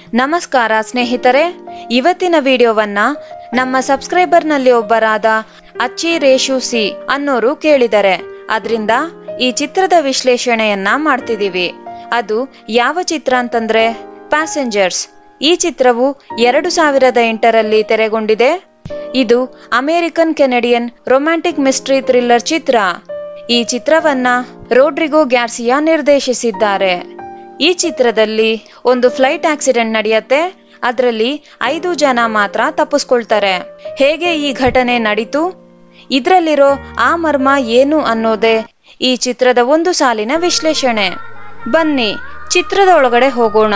ನಮಸ್ಕಾರ ಸ್ನೇಹಿತರೆ ಇವತ್ತಿನ ವಿಡಿಯೋವನ್ನ ನಮ್ಮ ಸಬ್ಸ್ಕ್ರೈಬರ್ನಲ್ಲಿ ಒಬ್ಬರಾದ ಅಚ್ಚಿ ರೇಷು ಸಿ ಅನ್ನೋರು ಕೇಳಿದರೆ ಅದರಿಂದ ಈ ಚಿತ್ರದ ವಿಶ್ಲೇಷಣೆಯನ್ನ ಮಾಡ್ತಿದೀವಿ ಅದು ಯಾವ ಚಿತ್ರ ಅಂತಂದ್ರೆ ಪ್ಯಾಸೆಂಜರ್ಸ್ ಈ ಚಿತ್ರವು ಎರಡು ಸಾವಿರದ ಎಂಟರಲ್ಲಿ ತೆರೆಗೊಂಡಿದೆ ಇದು American Canadian romantic mystery thriller ಚಿತ್ರ ಈ ಚಿತ್ರವನ್ನ ರೋಡ್ರಿಗೋ ಗ್ಯಾರ್ಸಿಯಾ ನಿರ್ದೇಶಿಸಿದ್ದಾರೆ ಈ ಚಿತ್ರದಲ್ಲಿ ಒಂದು ಫ್ಲೈಟ್ ಆಕ್ಸಿಡೆಂಟ್ ನಡೆಯುತ್ತೆ ಅದರಲ್ಲಿ ಐದು ಜನ ಮಾತ್ರ ತಪ್ಪಿಸ್ಕೊಳ್ತಾರೆ ಹೇಗೆ ಈ ಘಟನೆ ನಡೀತು ಇದ್ರಲ್ಲಿರೋ ಆ ಮರ್ಮ ಏನು ಅನ್ನೋದೇ ಈ ಚಿತ್ರದ ಒಂದು ಸಾಲಿನ ವಿಶ್ಲೇಷಣೆ ಬನ್ನಿ ಚಿತ್ರದ ಒಳಗಡೆ ಹೋಗೋಣ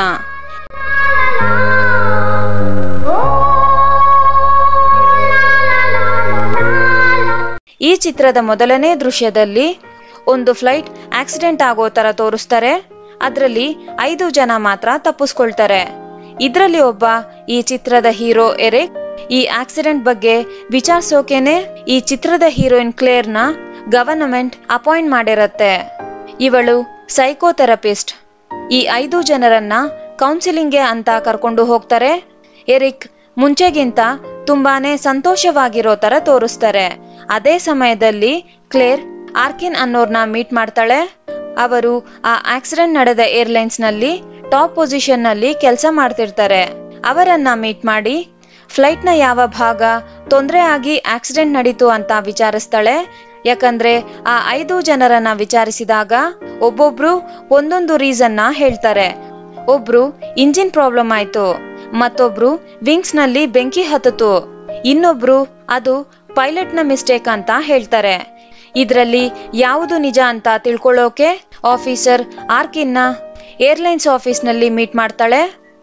ಈ ಚಿತ್ರದ ಮೊದಲನೇ ದೃಶ್ಯದಲ್ಲಿ ಒಂದು ಫ್ಲೈಟ್ ಆಕ್ಸಿಡೆಂಟ್ ಆಗೋ ತರ ತೋರಿಸ್ತಾರೆ ಅದರಲ್ಲಿ ಐದು ಜನ ಮಾತ್ರ ತಪ್ಪಿಸ್ಕೊಳ್ತಾರೆ ಇದ್ರಲ್ಲಿ ಒಬ್ಬ ಈ ಚಿತ್ರದ ಹೀರೋ ಎರಿಕ್ ಈ ಆಕ್ಸಿಡೆಂಟ್ ಬಗ್ಗೆ ವಿಚಾರಿಸೋಕೆನೆ ಈ ಚಿತ್ರದ ಹೀರೋಯಿನ್ ಕ್ಲೇರ್ ನ ಗವರ್ನಮೆಂಟ್ ಅಪಾಯಿಂಟ್ ಮಾಡಿರತ್ತೆ ಇವಳು ಸೈಕೋಥೆರಪಿಸ್ಟ್ ಈ ಐದು ಜನರನ್ನ ಕೌನ್ಸಿಲಿಂಗ್ಗೆ ಅಂತ ಕರ್ಕೊಂಡು ಹೋಗ್ತಾರೆ ಎರಿಕ್ ಮುಂಚೆಗಿಂತ ತುಂಬಾನೇ ಸಂತೋಷವಾಗಿರೋ ತರ ತೋರಿಸ್ತಾರೆ ಅದೇ ಸಮಯದಲ್ಲಿ ಕ್ಲೇರ್ ಆರ್ಕಿನ್ ಅನ್ನೋರ್ನ ಮೀಟ್ ಮಾಡ್ತಾಳೆ ಅವರು ಆ ಆಕ್ಸಿಡೆಂಟ್ ನಡೆದ ಏರ್ಲೈನ್ಸ್ ನಲ್ಲಿ ಟಾಪ್ ಪೊಸಿಷನ್ ನಲ್ಲಿ ಕೆಲಸ ಮಾಡ್ತಿರ್ತಾರೆ ಅವರನ್ನ ಮೀಟ್ ಮಾಡಿ ಫ್ಲೈಟ್ ನ ಯಾವ ಭಾಗ ತೊಂದರೆ ಆಗಿ ಆಕ್ಸಿಡೆಂಟ್ ನಡೀತು ಅಂತ ವಿಚಾರಿಸ್ತಾಳೆ ಯಾಕಂದ್ರೆ ಆ ಐದು ಜನರನ್ನ ವಿಚಾರಿಸಿದಾಗ ಒಬ್ಬೊಬ್ರು ಒಂದೊಂದು ರೀಸನ್ ನ ಹೇಳ್ತಾರೆ ಒಬ್ರು ಇಂಜಿನ್ ಪ್ರಾಬ್ಲಮ್ ಆಯ್ತು ಮತ್ತೊಬ್ರು ವಿಂಗ್ಸ್ ನಲ್ಲಿ ಬೆಂಕಿ ಹತ್ತಿತು ಇನ್ನೊಬ್ರು ಅದು ಪೈಲಟ್ ನ ಮಿಸ್ಟೇಕ್ ಅಂತ ಹೇಳ್ತಾರೆ ಇದ್ರಲ್ಲಿ ಯಾವುದು ನಿಜ ಅಂತ ತಿಳ್ಕೊಳ್ಳೋಕೆ ಆಫೀಸರ್ ಆರ್ಕಿನ್ನ ಏರ್ಲೈನ್ಸ್ ಆಫೀಸ್ ನಲ್ಲಿ ಮೀಟ್ ಮಾಡ್ತಾಳೆ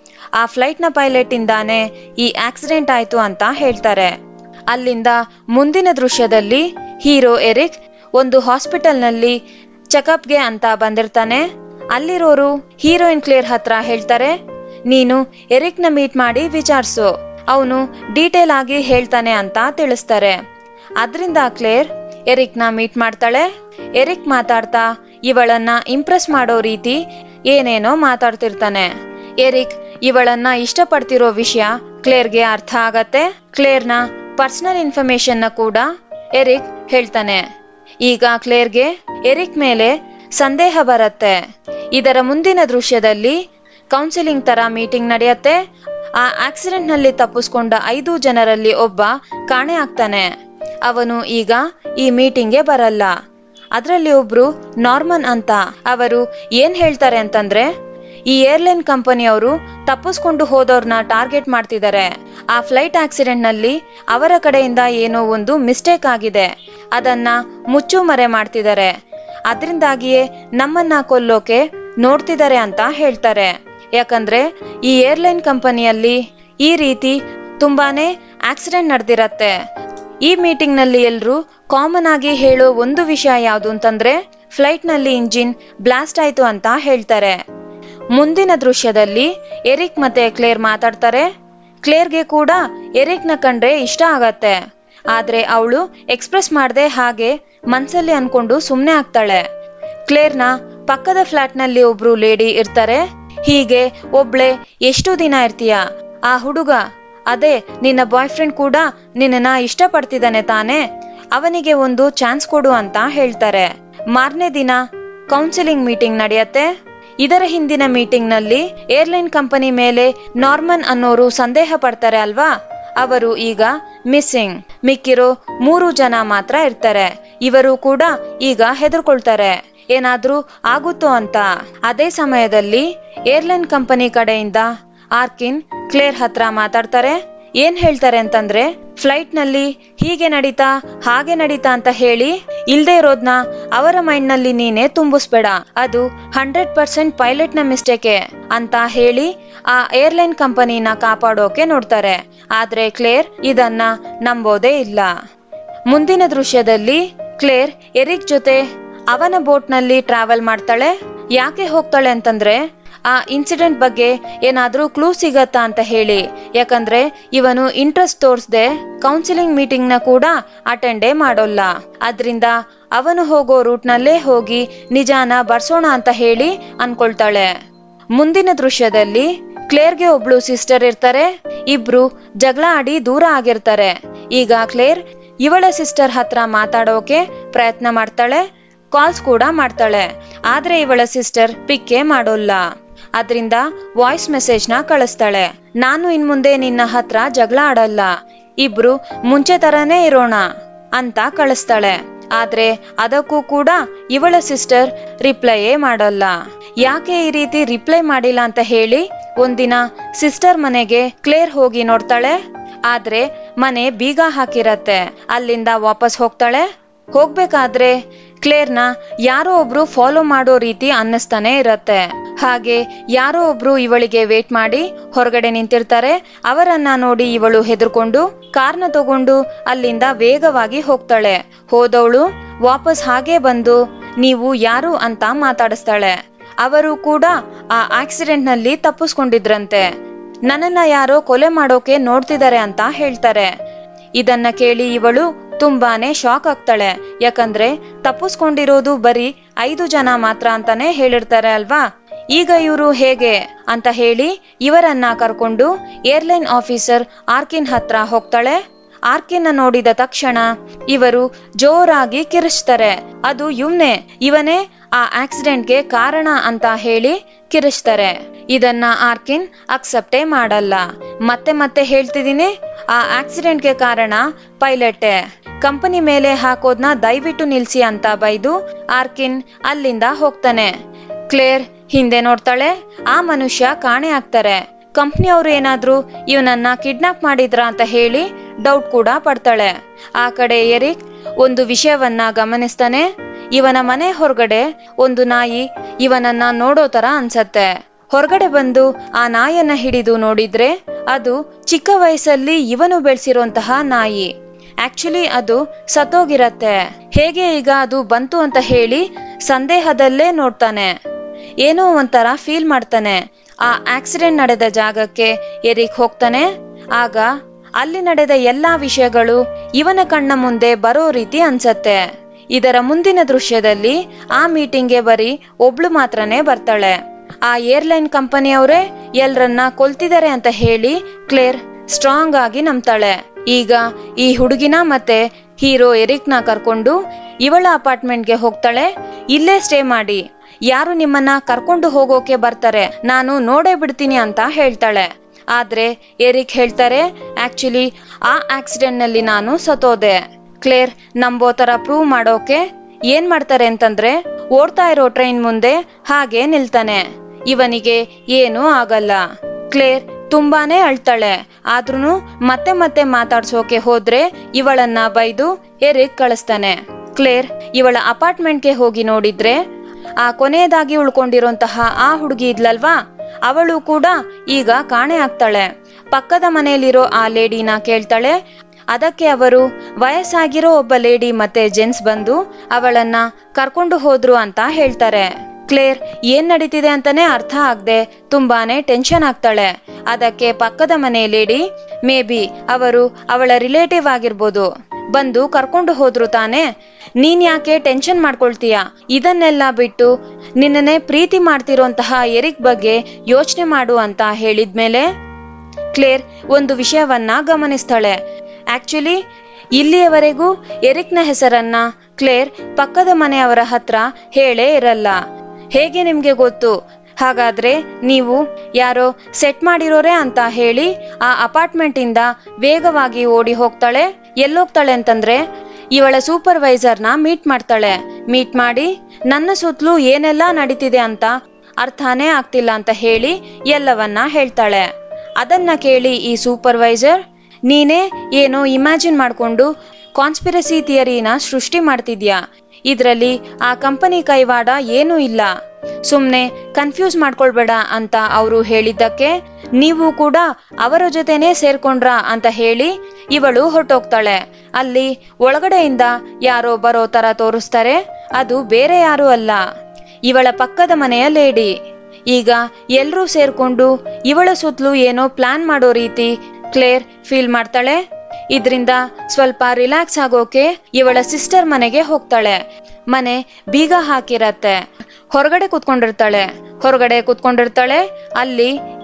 ಆ ಫ್ಲೈಟ್ ನ ಪೈಲಟ್ ಇಂದಾನೆ ಈ ಆಕ್ಸಿಡೆಂಟ್ ಆಯ್ತು ಅಂತ ಹೇಳ್ತಾರೆ ಅಲ್ಲಿಂದ ಮುಂದಿನ ದೃಶ್ಯದಲ್ಲಿ ಹೀರೋ ಎರಿಕ್ ಒಂದು ಹಾಸ್ಪಿಟಲ್ ನಲ್ಲಿ ಚೆಕಪ್ಗೆ ಅಂತ ಬಂದಿರ್ತಾನೆ ಅಲ್ಲಿರೋರು ಹೀರೋಯಿನ್ ಕ್ಲೇರ್ ಹತ್ರ ಹೇಳ್ತಾರೆ ನೀನು ಎರಿಕ್ ನ ಮೀಟ್ ಮಾಡಿ ವಿಚಾರಿಸು ಅವನು ಡೀಟೇಲ್ ಆಗಿ ಹೇಳ್ತಾನೆ ಅಂತ ತಿಳಿಸ್ತಾರೆ ಅದ್ರಿಂದ ಕ್ಲೇರ್ ಎರಿಕ್ ನ ಮೀಟ್ ಮಾಡ್ತಾಳೆ ಎರಿಕ್ ಮಾತಾಡ್ತಾ ಇವಳನ್ನ ಇಂಪ್ರೆಸ್ ಮಾಡೋ ರೀತಿ ಏನೇನೋ ಮಾತಾಡ್ತಿರ್ತಾನೆ ಎರಿಕ್ ಇವಳನ್ನ ಇಷ್ಟಪಡ್ತಿರೋ ವಿಷಯ ಕ್ಲೇರ್ಗೆ ಅರ್ಥ ಆಗತ್ತೆ ಕ್ಲೇರ್ನ ಪರ್ಸನಲ್ ಇನ್ಫಾರ್ಮೇಶನ್ ನ ಕೂಡ ಎರಿಕ್ ಹೇಳ್ತಾನೆ ಈಗ ಕ್ಲೇರ್ಗೆ ಎರಿಕ್ ಮೇಲೆ ಸಂದೇಹ ಬರತ್ತೆ ಇದರ ಮುಂದಿನ ದೃಶ್ಯದಲ್ಲಿ ಕೌನ್ಸಿಲಿಂಗ್ ತರ ಮೀಟಿಂಗ್ ನಡೆಯುತ್ತೆ ಆ ಆಕ್ಸಿಡೆಂಟ್ ನಲ್ಲಿ ತಪ್ಪಿಸ್ಕೊಂಡ ಐದು ಜನರಲ್ಲಿ ಒಬ್ಬ ಕಾಣೆ ಆಗ್ತಾನೆ ಅವನು ಈಗ ಈ ಮೀಟಿಂಗ್ಗೆ ಬರಲ್ಲ ಅದರಲ್ಲಿ ಒಬ್ರು ನಾರ್ಮನ್ ಅಂತ ಅವರು ಏನ್ ಹೇಳ್ತಾರೆ ಅಂತಂದ್ರೆ ಈ ಏರ್ಲೈನ್ ಕಂಪನಿಯವರು ತಪ್ಪಿಸ್ಕೊಂಡು ಹೋದವ್ರನ್ನ ಟಾರ್ಗೆಟ್ ಮಾಡ್ತಿದ್ದಾರೆ ಆ ಫ್ಲೈಟ್ ಆಕ್ಸಿಡೆಂಟ್ ನಲ್ಲಿ ಅವರ ಕಡೆಯಿಂದ ಏನೋ ಒಂದು ಮಿಸ್ಟೇಕ್ ಆಗಿದೆ ಅದನ್ನ ಮುಚ್ಚು ಮರೆ ಮಾಡ್ತಿದ್ದಾರೆ ಅದರಿಂದಾಗಿಯೇ ನಮ್ಮನ್ನ ಕೊಲ್ಲೋಕೆ ನೋಡ್ತಿದ್ದಾರೆ ಅಂತ ಹೇಳ್ತಾರೆ ಯಾಕಂದ್ರೆ ಈ ಏರ್ಲೈನ್ ಕಂಪನಿಯಲ್ಲಿ ಈ ರೀತಿ ತುಂಬಾನೇ ಆಕ್ಸಿಡೆಂಟ್ ನಡೆದಿರತ್ತೆ ಈ ಮೀಟಿಂಗ್ ನಲ್ಲಿ ಎಲ್ರು ಕಾಮನ್ ಆಗಿ ಹೇಳೋ ಒಂದು ವಿಷಯ ಯಾವುದು ಅಂತಂದ್ರೆ ಫ್ಲೈಟ್ ನಲ್ಲಿ ಇಂಜಿನ್ ಬ್ಲಾಸ್ಟ್ ಆಯ್ತು ಅಂತ ಹೇಳ್ತಾರೆ ಮುಂದಿನ ದೃಶ್ಯದಲ್ಲಿ ಎರಿಕ್ ಮತ್ತೆ ಕ್ಲೇರ್ ಮಾತಾಡ್ತಾರೆ ಕ್ಲೇರ್ಗೆ ಕೂಡ ಎರಿಕ್ ನ ಕಂಡ್ರೆ ಇಷ್ಟ ಆಗತ್ತೆ ಆದ್ರೆ ಅವಳು ಎಕ್ಸ್ಪ್ರೆಸ್ ಮಾಡದೆ ಹಾಗೆ ಮನ್ಸಲ್ಲಿ ಅನ್ಕೊಂಡು ಸುಮ್ನೆ ಆಗ್ತಾಳೆ ಕ್ಲೇರ್ನ ಪಕ್ಕದ ಫ್ಲಾಟ್ ನಲ್ಲಿ ಒಬ್ರು ಲೇಡಿ ಇರ್ತಾರೆ ಹೀಗೆ ಒಬ್ಳೆ ಎಷ್ಟು ದಿನ ಇರ್ತೀಯ ಆ ಹುಡುಗ ಅದೇ ನಿನ್ನ ಬಾಯ್ ಫ್ರೆಂಡ್ ಕೂಡ ನಿನ್ನನ್ನ ಇಷ್ಟಪಡ್ತಿದ್ದಾನೆ ತಾನೆ ಅವನಿಗೆ ಒಂದು ಚಾನ್ಸ್ ಕೊಡು ಅಂತ ಹೇಳ್ತಾರೆ ಮಾರನೇ ದಿನ ಕೌನ್ಸಿಲಿಂಗ್ ಮೀಟಿಂಗ್ ನಡೆಯತ್ತೆ ಇದರ ಹಿಂದಿನ ಮೀಟಿಂಗ್ ನಲ್ಲಿ ಏರ್ಲೈನ್ ಕಂಪನಿ ಮೇಲೆ ನಾರ್ಮನ್ ಅನ್ನೋರು ಸಂದೇಹ ಪಡ್ತಾರೆ ಅಲ್ವಾ ಅವರು ಈಗ ಮಿಸ್ಸಿಂಗ್ ಮಿಕ್ಕಿರೋ ಮೂರು ಜನ ಮಾತ್ರ ಇರ್ತಾರೆ ಇವರು ಕೂಡ ಈಗ ಹೆದರ್ಕೊಳ್ತಾರೆ ಏನಾದ್ರೂ ಆಗುತ್ತೋ ಅಂತ ಅದೇ ಸಮಯದಲ್ಲಿ ಏರ್ಲೈನ್ ಕಂಪನಿ ಕಡೆಯಿಂದ ಆರ್ಕಿನ್ ಕ್ಲೇರ್ ಹತ್ರ ಮಾತಾಡ್ತಾರೆ ಏನ್ ಹೇಳ್ತಾರೆ ಅಂತಂದ್ರೆ ಫ್ಲೈಟ್ ನಲ್ಲಿ ಹೀಗೆ ನಡೀತಾ ಹಾಗೆ ನಡೀತಾ ಅಂತ ಹೇಳಿ ಇಲ್ದೇ ಇರೋದ್ನ ಅವರ ಮೈಂಡ್ ನಲ್ಲಿ ನೀನೆ ತುಂಬಿಸ್ಬೇಡ ಅದು ಹಂಡ್ರೆಡ್ ಪರ್ಸೆಂಟ್ ಪೈಲಟ್ ನ ಮಿಸ್ಟೇಕೆ ಅಂತ ಹೇಳಿ ಆ ಏರ್ಲೈನ್ ಕಂಪನಿನ ಕಾಪಾಡೋಕೆ ನೋಡ್ತಾರೆ ಆದ್ರೆ ಕ್ಲೇರ್ ಇದನ್ನ ನಂಬೋದೇ ಇಲ್ಲ ಮುಂದಿನ ದೃಶ್ಯದಲ್ಲಿ ಕ್ಲೇರ್ ಎರಿಕ್ ಜೊತೆ ಅವನ ಬೋಟ್ ನಲ್ಲಿ ಟ್ರಾವೆಲ್ ಮಾಡ್ತಾಳೆ ಯಾಕೆ ಹೋಗ್ತಾಳೆ ಅಂತಂದ್ರೆ ಆ ಇನ್ಸಿಡೆಂಟ್ ಬಗ್ಗೆ ಏನಾದ್ರೂ ಕ್ಲೂ ಸಿಗತ್ತಾ ಅಂತ ಹೇಳಿ ಯಾಕಂದ್ರೆ ಇವನು ಇಂಟ್ರೆಸ್ಟ್ ತೋರಿಸದೆ ಕೌನ್ಸಿಲಿಂಗ್ ಮೀಟಿಂಗ್ ನ ಕೂಡ ಅಟೆಂಡೇ ಮಾಡೋಲ್ಲ ಅದ್ರಿಂದ ಅವನು ಹೋಗೋ ರೂಟ್ ನಲ್ಲೇ ಹೋಗಿ ನಿಜಾನ ಬರ್ಸೋಣ ಅಂತ ಹೇಳಿ ಅನ್ಕೊಳ್ತಾಳೆ ಮುಂದಿನ ದೃಶ್ಯದಲ್ಲಿ ಕ್ಲೇರ್ಗೆ ಒಬ್ಳು ಸಿಸ್ಟರ್ ಇರ್ತಾರೆ ಇಬ್ರು ಜಗಳ ಆಡಿ ದೂರ ಆಗಿರ್ತಾರೆ ಈಗ ಕ್ಲೇರ್ ಇವಳ ಸಿಸ್ಟರ್ ಹತ್ರ ಮಾತಾಡೋಕೆ ಪ್ರಯತ್ನ ಮಾಡ್ತಾಳೆ ಕಾಲ್ಸ್ ಕೂಡ ಮಾಡ್ತಾಳೆ ಆದ್ರೆ ಇವಳ ಸಿಸ್ಟರ್ ಪಿಕ್ಕೇ ಮಾಡೋಲ್ಲ ಅದ್ರಿಂದ ವಾಯ್ಸ್ ಮೆಸೇಜ್ ನ ಕಳಿಸ್ತಾಳೆ ನಾನು ಇನ್ ಮುಂದೆ ನಿನ್ನ ಹತ್ರ ಜಗಳ ಆಡಲ್ಲ ಇಬ್ರು ಮುಂಚೆ ತರನೇ ಇರೋಣ ಅಂತ ಕಳಿಸ್ತಾಳೆ ಆದ್ರೆ ಅದಕ್ಕೂ ಕೂಡ ಇವಳ ಸಿಸ್ಟರ್ ರಿಪ್ಲೈಯೇ ಮಾಡಲ್ಲ ಯಾಕೆ ಈ ರೀತಿ ರಿಪ್ಲೈ ಮಾಡಿಲ್ಲ ಅಂತ ಹೇಳಿ ಒಂದಿನ ಸಿಸ್ಟರ್ ಮನೆಗೆ ಕ್ಲೇರ್ ಹೋಗಿ ನೋಡ್ತಾಳೆ ಆದ್ರೆ ಮನೆ ಬೀಗ ಹಾಕಿರತ್ತೆ ಅಲ್ಲಿಂದ ವಾಪಸ್ ಹೋಗ್ತಾಳೆ ಹೋಗ್ಬೇಕಾದ್ರೆ ಕ್ಲೇರ್ನ ಯಾರೋ ಒಬ್ರು ಫಾಲೋ ಮಾಡೋ ರೀತಿ ಅನ್ನಿಸ್ತಾನೆ ಇರತ್ತೆ ಹಾಗೆ ಯಾರೋ ಒಬ್ರು ಇವಳಿಗೆ ವೇಟ್ ಮಾಡಿ ಹೊರಗಡೆ ನಿಂತಿರ್ತಾರೆ ಅವರನ್ನ ನೋಡಿ ಇವಳು ಹೆದರ್ಕೊಂಡು ಕಾರ್ನ ತಗೊಂಡು ಅಲ್ಲಿಂದ ವೇಗವಾಗಿ ಹೋಗ್ತಾಳೆ ಹೋದವಳು ವಾಪಸ್ ಹಾಗೆ ಬಂದು ನೀವು ಯಾರು ಅಂತ ಮಾತಾಡಿಸ್ತಾಳೆ ಅವರು ಕೂಡ ಆ ಆಕ್ಸಿಡೆಂಟ್ ನಲ್ಲಿ ತಪ್ಪಿಸ್ಕೊಂಡಿದ್ರಂತೆ ನನ್ನನ್ನ ಯಾರೋ ಕೊಲೆ ಮಾಡೋಕೆ ನೋಡ್ತಿದ್ದಾರೆ ಅಂತ ಹೇಳ್ತಾರೆ ಇದನ್ನ ಕೇಳಿ ಇವಳು ತುಂಬಾನೇ ಶಾಕ್ ಆಗ್ತಾಳೆ ಯಾಕಂದ್ರೆ ತಪ್ಪಿಸ್ಕೊಂಡಿರೋದು ಬರೀ ಐದು ಜನ ಮಾತ್ರ ಅಂತಾನೆ ಹೇಳಿರ್ತಾರೆ ಅಲ್ವಾ ಈಗ ಇವರು ಹೇಗೆ ಅಂತ ಹೇಳಿ ಇವರನ್ನ ಕರ್ಕೊಂಡು ಏರ್ಲೈನ್ ಆಫೀಸರ್ ಆರ್ಕಿನ್ ಹತ್ರ ಹೋಗ್ತಾಳೆ ಆರ್ಕಿನ್ ನೋಡಿದ ತಕ್ಷಣ ಇವರು ಜೋರಾಗಿ ಕಿರಿಚ್ತಾರೆ ಅದು ಇವ್ನೇ ಇವನೇ ಆ ಆಕ್ಸಿಡೆಂಟ್ಗೆ ಕಾರಣ ಅಂತ ಹೇಳಿ ಕಿರಿಚ್ತಾರೆ ಇದನ್ನ ಆರ್ಕಿನ್ ಅಕ್ಸೆಪ್ಟೇ ಮಾಡಲ್ಲ ಮತ್ತೆ ಮತ್ತೆ ಹೇಳ್ತಿದೀನಿ ಆ ಆಕ್ಸಿಡೆಂಟ್ಗೆ ಕಾರಣ ಪೈಲಟೇ ಕಂಪನಿ ಮೇಲೆ ಹಾಕೋದ್ನ ದಯವಿಟ್ಟು ನಿಲ್ಸಿ ಅಂತ ಬೈದು ಆರ್ಕಿನ್ ಅಲ್ಲಿಂದ ಹೋಗ್ತಾನೆ ಕ್ಲೇರ್ ಹಿಂದೆ ನೋಡ್ತಾಳೆ ಆ ಮನುಷ್ಯ ಕಾಣೆ ಆಗ್ತಾರೆ ಕಂಪ್ನಿಯವರು ಏನಾದ್ರೂ ಇವನನ್ನ ಕಿಡ್ನಾಪ್ ಮಾಡಿದ್ರ ಅಂತ ಹೇಳಿ ಡೌಟ್ ಕೂಡ ಪಡ್ತಾಳೆ ಆ ಕಡೆ ಎರಿಕ್ ಒಂದು ವಿಷಯವನ್ನ ಗಮನಿಸ್ತಾನೆ ಇವನ ಮನೆ ಹೊರಗಡೆ ಒಂದು ನಾಯಿ ಇವನನ್ನ ನೋಡೋ ತರ ಅನ್ಸತ್ತೆ ಹೊರಗಡೆ ಬಂದು ಆ ನಾಯನ್ನ ಹಿಡಿದು ನೋಡಿದ್ರೆ ಅದು ಚಿಕ್ಕ ವಯಸ್ಸಲ್ಲಿ ಇವನು ಬೆಳೆಸಿರುವಂತಹ ನಾಯಿ ಆಕ್ಚುಲಿ ಅದು ಸತ್ತೋಗಿರತ್ತೆ ಹೇಗೆ ಈಗ ಅದು ಬಂತು ಅಂತ ಹೇಳಿ ಸಂದೇಹದಲ್ಲೇ ನೋಡ್ತಾನೆ ಏನೋ ಒಂಥರ ಫೀಲ್ ಮಾಡ್ತಾನೆ ಆ ಆಕ್ಸಿಡೆಂಟ್ ನಡೆದ ಜಾಗಕ್ಕೆ ಎರಿಕ್ ಹೋಗ್ತಾನೆ ಆಗ ಅಲ್ಲಿ ನಡೆದ ಎಲ್ಲಾ ವಿಷಯಗಳು ಇವನ ಕಣ್ಣ ಮುಂದೆ ಬರೋ ರೀತಿ ಅನ್ಸತ್ತೆ ಇದರ ಮುಂದಿನ ದೃಶ್ಯದಲ್ಲಿ ಆ ಮೀಟಿಂಗ್ಗೆ ಬರೀ ಒಬ್ಳು ಮಾತ್ರನೇ ಬರ್ತಾಳೆ ಆ ಏರ್ಲೈನ್ ಕಂಪನಿಯವರೇ ಎಲ್ರನ್ನ ಕೊಲ್ತಿದ್ದಾರೆ ಅಂತ ಹೇಳಿ ಕ್ಲೇರ್ ಸ್ಟ್ರಾಂಗ್ ಆಗಿ ನಂಬ್ತಾಳೆ ಈಗ ಈ ಹುಡುಗಿನ ಮತ್ತೆ ಹೀರೋ ಎರಿಕ್ನ ಕರ್ಕೊಂಡು ಇವಳ ಅಪಾರ್ಟ್ಮೆಂಟ್ಗೆ ಹೋಗ್ತಾಳೆ ಇಲ್ಲೇ ಸ್ಟೇ ಮಾಡಿ ಯಾರು ನಿಮ್ಮನ್ನ ಕರ್ಕೊಂಡು ಹೋಗೋಕೆ ಬರ್ತಾರೆ ನಾನು ನೋಡೇ ಬಿಡ್ತೀನಿ ಅಂತ ಹೇಳ್ತಾಳೆ ಆದ್ರೆ ಎರಿಕ್ ಹೇಳ್ತಾರೆ ಆಕ್ಚುಲಿ ಆ ಆಕ್ಸಿಡೆಂಟ್ ನಲ್ಲಿ ನಾನು ಸತೋದೆ ಕ್ಲೇರ್ ನಂಬೋ ತರ ಪ್ರೂವ್ ಮಾಡೋಕೆ ಏನ್ ಮಾಡ್ತಾರೆ ಅಂತಂದ್ರೆ ಓಡ್ತಾ ಇರೋ ಟ್ರೈನ್ ಮುಂದೆ ಹಾಗೆ ನಿಲ್ತಾನೆ ಇವನಿಗೆ ಏನೂ ಆಗಲ್ಲ ಕ್ಲೇರ್ ತುಂಬಾನೇ ಅಳ್ತಾಳೆ ಆದ್ರೂ ಮತ್ತೆ ಮತ್ತೆ ಮಾತಾಡ್ಸೋಕೆ ಹೋದ್ರೆ ಇವಳನ್ನ ಬೈದು ಎರಿಕ್ ಕಳಿಸ್ತಾನೆ ಕ್ಲೇರ್ ಇವಳ ಅಪಾರ್ಟ್ಮೆಂಟ್ಗೆ ಹೋಗಿ ನೋಡಿದ್ರೆ ಆ ಕೊನೆಯದಾಗಿ ಉಳ್ಕೊಂಡಿರೋಂತಹ ಆ ಹುಡುಗಿ ಇದ್ಲಲ್ವಾ ಅವಳು ಕೂಡ ಈಗ ಕಾಣೆ ಆಗ್ತಾಳೆ ಪಕ್ಕದ ಮನೆಯಲ್ಲಿರೋ ಆ ಲೇಡಿನ ಕೇಳ್ತಾಳೆ ಅದಕ್ಕೆ ಅವರು ವಯಸ್ಸಾಗಿರೋ ಒಬ್ಬ ಲೇಡಿ ಮತ್ತೆ ಜೆಂಟ್ಸ್ ಬಂದು ಅವಳನ್ನ ಕರ್ಕೊಂಡು ಹೋದ್ರು ಅಂತ ಹೇಳ್ತಾರೆ ಕ್ಲೇರ್ ಏನ್ ನಡೀತಿದೆ ಅಂತಾನೆ ಅರ್ಥ ಆಗದೆ ತುಂಬಾನೇ ಟೆನ್ಷನ್ ಆಗ್ತಾಳೆ ಅದಕ್ಕೆ ಪಕ್ಕದ ಮನೆ ಲೇಡಿ ಮೇ ಬಿ ಅವರು ಅವಳ ರಿಲೇಟಿವ್ ಆಗಿರ್ಬೋದು ಬಂದು ಕರ್ಕೊಂಡು ಹೋದ್ರು ತಾನೆ ನೀನ್ ಯಾಕೆ ಟೆನ್ಷನ್ ಮಾಡ್ಕೊಳ್ತೀಯ ಇದನ್ನೆಲ್ಲ ಬಿಟ್ಟು ನಿನ್ನನ್ನೇ ಪ್ರೀತಿ ಮಾಡ್ತಿರೋಂತಹ ಎರಿಕ್ ಬಗ್ಗೆ ಯೋಚನೆ ಮಾಡು ಅಂತ ಹೇಳಿದ್ಮೇಲೆ ಕ್ಲೇರ್ ಒಂದು ವಿಷಯವನ್ನ ಗಮನಿಸ್ತಾಳೆ ಆಕ್ಚುಲಿ ಇಲ್ಲಿಯವರೆಗೂ ಎರಿಕ್ನ ಹೆಸರನ್ನ ಕ್ಲೇರ್ ಪಕ್ಕದ ಮನೆಯವರ ಹತ್ರ ಹೇಳೇ ಇರಲ್ಲ ಹೇಗೆ ನಿಮ್ಗೆ ಗೊತ್ತು ಹಾಗಾದ್ರೆ ನೀವು ಯಾರೋ ಸೆಟ್ ಮಾಡಿರೋರೆ ಅಂತ ಹೇಳಿ ಆ ಅಪಾರ್ಟ್ಮೆಂಟ್ ಇಂದ ವೇಗವಾಗಿ ಓಡಿ ಹೋಗ್ತಾಳೆ ಎಲ್ಲೋಗ್ತಾಳೆ ಅಂತಂದ್ರೆ ಇವಳ ಸೂಪರ್ವೈಸರ್ನ ಮೀಟ್ ಮಾಡ್ತಾಳೆ ಮೀಟ್ ಮಾಡಿ ನನ್ನ ಸುತ್ತಲೂ ಏನೆಲ್ಲ ನಡೀತಿದೆ ಅಂತ ಅರ್ಥನೇ ಆಗ್ತಿಲ್ಲ ಅಂತ ಹೇಳಿ ಎಲ್ಲವನ್ನ ಹೇಳ್ತಾಳೆ ಅದನ್ನ ಕೇಳಿ ಈ ಸೂಪರ್ವೈಸರ್ ನೀನೇ ಏನೋ ಇಮ್ಯಾಜಿನ್ ಮಾಡ್ಕೊಂಡು ಕಾನ್ಸ್ಪಿರಸಿ ಥಿಯರಿನ ಸೃಷ್ಟಿ ಮಾಡ್ತಿದ್ಯಾ ಇದ್ರಲ್ಲಿ ಆ ಕಂಪನಿ ಕೈವಾಡ ಏನೂ ಇಲ್ಲ ಸುಮ್ನೆ ಕನ್ಫ್ಯೂಸ್ ಮಾಡ್ಕೊಳ್ಬೇಡ ಅಂತ ಅವರು ಹೇಳಿದ್ದಕ್ಕೆ ನೀವು ಕೂಡ ಅವರ ಜೊತೆನೆ ಸೇರ್ಕೊಂಡ್ರ ಅಂತ ಹೇಳಿ ಇವಳು ಹೊರಟೋಗ್ತಾಳೆ ಅಲ್ಲಿ ಒಳಗಡೆಯಿಂದ ಯಾರೋ ಬರೋ ತರ ತೋರಿಸ್ತಾರೆ ಅದು ಬೇರೆ ಯಾರು ಅಲ್ಲ ಇವಳ ಪಕ್ಕದ ಮನೆಯ ಲೇಡಿ ಈಗ ಎಲ್ರೂ ಸೇರ್ಕೊಂಡು ಇವಳ ಸುತ್ತಲೂ ಏನೋ ಪ್ಲಾನ್ ಮಾಡೋ ರೀತಿ ಕ್ಲೇರ್ ಫೀಲ್ ಮಾಡ್ತಾಳೆ ಇದ್ರಿಂದ ಸ್ವಲ್ಪ ರಿಲ್ಯಾಕ್ಸ್ ಆಗೋಕೆ ಇವಳ ಸಿಸ್ಟರ್ ಮನೆಗೆ ಹೋಗ್ತಾಳೆ ಮನೆ ಬೀಗ ಹಾಕಿರತ್ತೆ ಹೊರಗಡೆ ಕುತ್ಕೊಂಡಿರ್ತಾಳೆ ಹೊರಗಡೆ ಕುತ್ಕೊಂಡಿರ್ತಾಳೆ ಅಲ್ಲಿ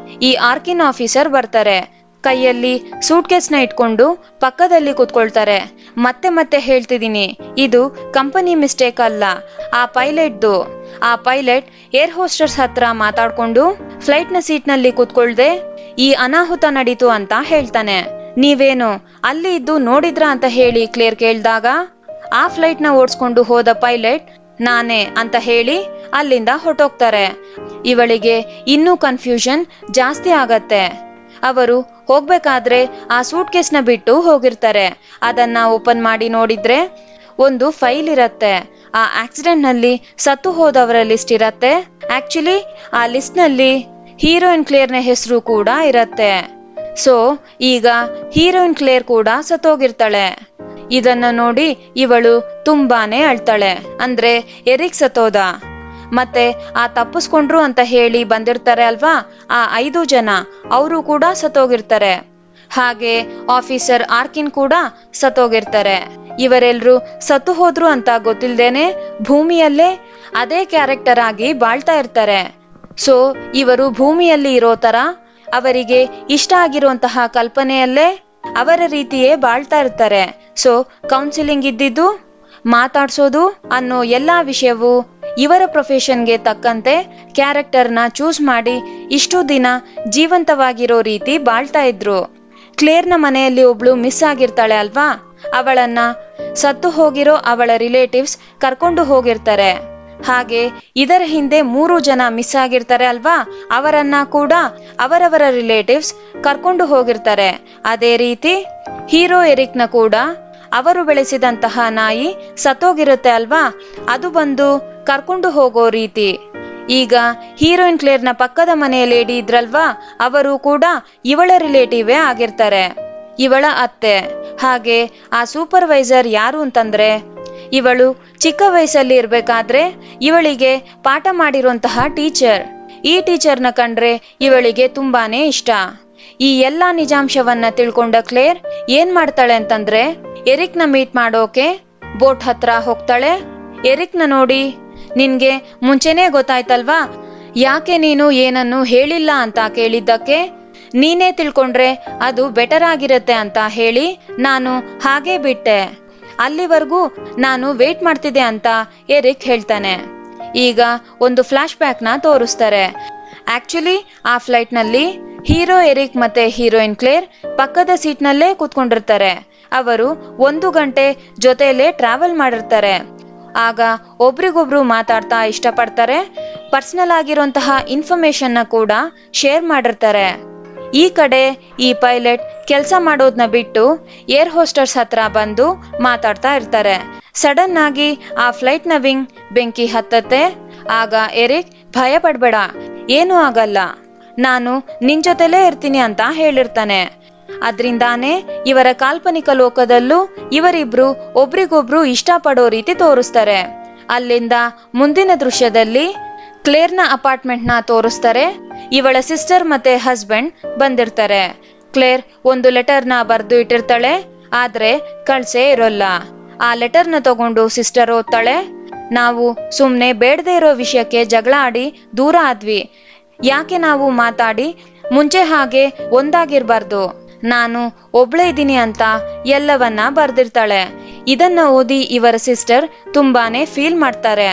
ಈ ಆರ್ಕಿನ್ ಆಫೀಸರ್ ಬರ್ತಾರೆ ಕೈಯಲ್ಲಿ ಸೂಟ್ ಕೇಸ್ನ ಇಟ್ಕೊಂಡು ಪಕ್ಕದಲ್ಲಿ ಕೂತ್ಕೊಳ್ತಾರೆ ಮತ್ತೆ ಮತ್ತೆ ಹೇಳ್ತಿದ್ದೀನಿ ಇದು ಕಂಪನಿ ಮಿಸ್ಟೇಕ್ ಅಲ್ಲ ಆ ಪೈಲಟ್ದು ಆ ಪೈಲಟ್ ಏರ್ ಹೋಸ್ಟರ್ಸ್ ಹತ್ರ ಮಾತಾಡ್ಕೊಂಡು ಫ್ಲೈಟ್ ನ ಸೀಟ್ ನಲ್ಲಿ ಕೂತ್ಕೊಳ್ದೆ ಈ ಅನಾಹುತ ನಡೀತು ಅಂತ ಹೇಳ್ತಾನೆ ನೀವೇನು ಅಲ್ಲಿ ಇದ್ದು ನೋಡಿದ್ರ ಅಂತ ಹೇಳಿ ಕ್ಲಿಯರ್ ಕೇಳ್ದಾಗ ಆ ಫ್ಲೈಟ್ ನ ಓಡಿಸ್ಕೊಂಡು ಹೋದ ಪೈಲಟ್ ನಾನೇ ಅಂತ ಹೇಳಿ ಅಲ್ಲಿಂದ ಹೊರಟೋಗ್ತಾರೆ ಇವಳಿಗೆ ಇನ್ನೂ ಕನ್ಫ್ಯೂಷನ್ ಜಾಸ್ತಿ ಆಗತ್ತೆ ಅವರು ಹೋಗ್ಬೇಕಾದ್ರೆ ಆ ಸೂಟ್ ಕೇಸ್ನ ಬಿಟ್ಟು ಹೋಗಿರ್ತಾರೆ ಅದನ್ನ ಓಪನ್ ಮಾಡಿ ನೋಡಿದ್ರೆ ಒಂದು ಫೈಲ್ ಇರತ್ತೆ ಆ ಆಕ್ಸಿಡೆಂಟ್ ನಲ್ಲಿ ಸತ್ತು ಹೋದವರ ಲಿಸ್ಟ್ ಇರತ್ತೆ ಆಕ್ಚುಲಿ ಆ ಲಿಸ್ಟ್ ನಲ್ಲಿ ಹೀರೋಯಿನ್ ಕ್ಲಿಯರ್ನ ಹೆಸರು ಕೂಡ ಇರತ್ತೆ ಸೊ ಈಗ ಹೀರೋಯಿನ್ ಕ್ಲೇರ್ ಕೂಡ ಸತ್ತೋಗಿರ್ತಾಳೆ ಇದನ್ನ ನೋಡಿ ಇವಳು ತುಂಬಾನೇ ಅಳ್ತಾಳೆ ಅಂದ್ರೆ ಎರಿಕ್ ಸತ್ತೋದ ಮತ್ತೆ ಆ ತಪ್ಪಿಸ್ಕೊಂಡ್ರು ಅಂತ ಹೇಳಿ ಬಂದಿರ್ತಾರೆ ಅಲ್ವಾ ಆ ಐದು ಜನ ಅವರು ಕೂಡ ಸತ್ತೋಗಿರ್ತಾರೆ ಹಾಗೆ ಆಫೀಸರ್ ಆರ್ಕಿನ್ ಕೂಡ ಸತ್ತೋಗಿರ್ತಾರೆ ಇವರೆಲ್ರು ಸತ್ತು ಹೋದ್ರು ಅಂತ ಗೊತ್ತಿಲ್ದೇನೆ ಭೂಮಿಯಲ್ಲೇ ಅದೇ ಕ್ಯಾರೆಕ್ಟರ್ ಆಗಿ ಬಾಳ್ತಾ ಇರ್ತಾರೆ ಸೊ ಇವರು ಭೂಮಿಯಲ್ಲಿ ಇರೋ ತರ ಅವರಿಗೆ ಇಷ್ಟ ಆಗಿರುವಂತಹ ಕಲ್ಪನೆಯಲ್ಲೇ ಅವರ ರೀತಿಯೇ ಬಾಳ್ತಾ ಇರ್ತಾರೆ ಸೊ ಕೌನ್ಸಿಲಿಂಗ್ ಇದ್ದಿದ್ದು ಮಾತಾಡ್ಸೋದು ಅನ್ನೋ ಎಲ್ಲಾ ವಿಷಯವು ಇವರ ಪ್ರೊಫೆಷನ್ಗೆ ತಕ್ಕಂತೆ ಕ್ಯಾರೆಕ್ಟರ್ನ ಚೂಸ್ ಮಾಡಿ ಇಷ್ಟು ದಿನ ಜೀವಂತವಾಗಿರೋ ರೀತಿ ಬಾಳ್ತಾ ಇದ್ರು ಕ್ಲೇರ್ನ ಮನೆಯಲ್ಲಿ ಒಬ್ಳು ಮಿಸ್ ಆಗಿರ್ತಾಳೆ ಅಲ್ವಾ ಅವಳನ್ನ ಸತ್ತು ಹೋಗಿರೋ ಅವಳ ರಿಲೇಟಿವ್ಸ್ ಕರ್ಕೊಂಡು ಹೋಗಿರ್ತಾರೆ ಹಾಗೆ ಇದರ ಹಿಂದೆ ಮೂರು ಜನ ಮಿಸ್ ಆಗಿರ್ತಾರೆ ಅಲ್ವಾ ಅವರನ್ನ ಕೂಡ ಅವರವರ ರಿಲೇಟಿವ್ಸ್ ಕರ್ಕೊಂಡು ಹೋಗಿರ್ತಾರೆ ಅದೇ ರೀತಿ ಹೀರೋ ಎರಿಕ್ನ ಕೂಡ ಅವರು ಬೆಳೆಸಿದಂತಹ ನಾಯಿ ಸತ್ತೋಗಿರುತ್ತೆ ಅಲ್ವಾ ಅದು ಬಂದು ಕರ್ಕೊಂಡು ಹೋಗೋ ರೀತಿ ಈಗ ಹೀರೋಯಿನ್ ಕ್ಲೇರ್ನ ಪಕ್ಕದ ಮನೆಯ ಲೇಡಿ ಇದ್ರಲ್ವಾ ಅವರು ಕೂಡ ಇವಳ ರಿಲೇಟಿವೇ ಆಗಿರ್ತಾರೆ ಇವಳ ಅತ್ತೆ ಹಾಗೆ ಆ ಸೂಪರ್ವೈಸರ್ ಯಾರು ಅಂತಂದ್ರೆ ಇವಳು ಚಿಕ್ಕ ವಯಸ್ಸಲ್ಲಿ ಇರ್ಬೇಕಾದ್ರೆ ಇವಳಿಗೆ ಪಾಠ ಮಾಡಿರುವಂತಹ ಟೀಚರ್ ಈ ಟೀಚರ್ನ ಕಂಡ್ರೆ ಇವಳಿಗೆ ತುಂಬಾನೇ ಇಷ್ಟ ಈ ಎಲ್ಲಾ ನಿಜಾಂಶವನ್ನ ತಿಳ್ಕೊಂಡ ಕ್ಲೇರ್ ಏನ್ ಮಾಡ್ತಾಳೆ ಅಂತಂದ್ರೆ ಎರಿಕ್ನ ಮೀಟ್ ಮಾಡೋಕೆ ಬೋಟ್ ಹತ್ರ ಹೋಗ್ತಾಳೆ ಎರಿಕ್ನ ನೋಡಿ ನಿನ್ಗೆ ಮುಂಚೆನೇ ಗೊತ್ತಾಯ್ತಲ್ವಾ ಯಾಕೆ ನೀನು ಏನನ್ನು ಹೇಳಿಲ್ಲ ಅಂತ ಕೇಳಿದ್ದಕ್ಕೆ ನೀನೇ ತಿಳ್ಕೊಂಡ್ರೆ ಅದು ಬೆಟರ್ ಆಗಿರತ್ತೆ ಅಂತ ಹೇಳಿ ನಾನು ಹಾಗೆ ಬಿಟ್ಟೆ ಅಲ್ಲಿವರೆಗೂ ನಾನು ವೇಟ್ ಮಾಡ್ತಿದ್ದೆ ಅಂತ ಎರಿಕ್ ಹೇಳ್ತಾನೆ ಈಗ ಒಂದು ಫ್ಲಾಶ್ ಬ್ಯಾಕ್ ನ ತೋರಿಸ್ತಾರೆ ಆಕ್ಚುಲಿ ಆ ಫ್ಲೈಟ್ ನಲ್ಲಿ ಹೀರೋ ಎರಿಕ್ ಮತ್ತೆ ಹೀರೋಯಿನ್ ಕ್ಲೇರ್ ಪಕ್ಕದ ಸೀಟ್ ನಲ್ಲೇ ಕೂತ್ಕೊಂಡಿರ್ತಾರೆ ಅವರು ಒಂದು ಗಂಟೆ ಜೊತೆಯಲ್ಲೇ ಟ್ರಾವೆಲ್ ಮಾಡಿರ್ತಾರೆ ಆಗ ಒಬ್ರಿಗೊಬ್ರು ಮಾತಾಡ್ತಾ ಇಷ್ಟಪಡ್ತಾರೆ ಪರ್ಸನಲ್ ಆಗಿರುವಂತಹ ಇನ್ಫಾರ್ಮೇಶನ್ ನ ಕೂಡ ಶೇರ್ ಮಾಡಿರ್ತಾರೆ ಈ ಕಡೆ ಈ ಪೈಲಟ್ ಕೆಲಸ ಮಾಡೋದ್ನ ಬಿಟ್ಟು ಏರ್ ಹೋಸ್ಟರ್ಸ್ ಹತ್ರ ಬಂದು ಮಾತಾಡ್ತಾ ಇರ್ತಾರೆ ಸಡನ್ ಆಗಿ ಆ ಫ್ಲೈಟ್ ನ ವಿಂಗ್ ಬೆಂಕಿ ಹತ್ತತ್ತೆ ಆಗ ಎರಿಕ್ ಭಯ ಪಡ್ಬೇಡ ಏನೂ ಆಗಲ್ಲ ನಾನು ನಿನ್ ಜೊತೆಲೇ ಇರ್ತೀನಿ ಅಂತ ಹೇಳಿರ್ತಾನೆ ಅದ್ರಿಂದಾನೇ ಇವರ ಕಾಲ್ಪನಿಕ ಲೋಕದಲ್ಲೂ ಇವರಿಬ್ರು ಒಬ್ರಿಗೊಬ್ರು ಇಷ್ಟಪಡೋ ರೀತಿ ತೋರಿಸ್ತಾರೆ ಅಲ್ಲಿಂದ ಮುಂದಿನ ದೃಶ್ಯದಲ್ಲಿ ಕ್ಲೇರ್ನ ಅಪಾರ್ಟ್ಮೆಂಟ್ ನ ತೋರಿಸ್ತಾರೆ ಇವಳ ಸಿಸ್ಟರ್ ಮತ್ತೆ ಹಸ್ಬೆಂಡ್ ಬಂದಿರ್ತಾರೆ ಕ್ಲೇರ್ ಒಂದು ಲೆಟರ್ನ ಬರ್ದು ಇಟ್ಟಿರ್ತಾಳೆ ಆದ್ರೆ ಕಳ್ಸೇ ಇರೋಲ್ಲ ಆ ಲೆಟರ್ನ ತಗೊಂಡು ಸಿಸ್ಟರ್ ಓದ್ತಾಳೆ ನಾವು ಸುಮ್ನೆ ಬೇಡದೇ ಇರೋ ವಿಷಯಕ್ಕೆ ಜಗಳ ಆಡಿ ದೂರ ಆದ್ವಿ ಯಾಕೆ ನಾವು ಮಾತಾಡಿ ಮುಂಚೆ ಹಾಗೆ ಒಂದಾಗಿರ್ಬಾರ್ದು ನಾನು ಒಬ್ಳೇ ಇದ್ದೀನಿ ಅಂತ ಎಲ್ಲವನ್ನ ಬರ್ದಿರ್ತಾಳೆ ಇದನ್ನ ಓದಿ ಇವರ ಸಿಸ್ಟರ್ ತುಂಬಾನೇ ಫೀಲ್ ಮಾಡ್ತಾರೆ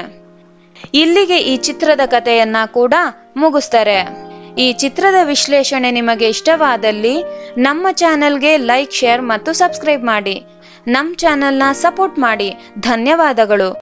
ಇಲ್ಲಿಗೆ ಈ ಚಿತ್ರದ ಕಥೆಯನ್ನ ಕೂಡ ಮುಗಿಸ್ತಾರೆ ಈ ಚಿತ್ರದ ವಿಶ್ಲೇಷಣೆ ನಿಮಗೆ ಇಷ್ಟವಾದಲ್ಲಿ ನಮ್ಮ ಚಾನೆಲ್ಗೆ ಲೈಕ್ ಶೇರ್ ಮತ್ತು ಸಬ್ಸ್ಕ್ರೈಬ್ ಮಾಡಿ ನಮ್ಮ ಚಾನೆಲ್ನ ಸಪೋರ್ಟ್ ಮಾಡಿ ಧನ್ಯವಾದಗಳು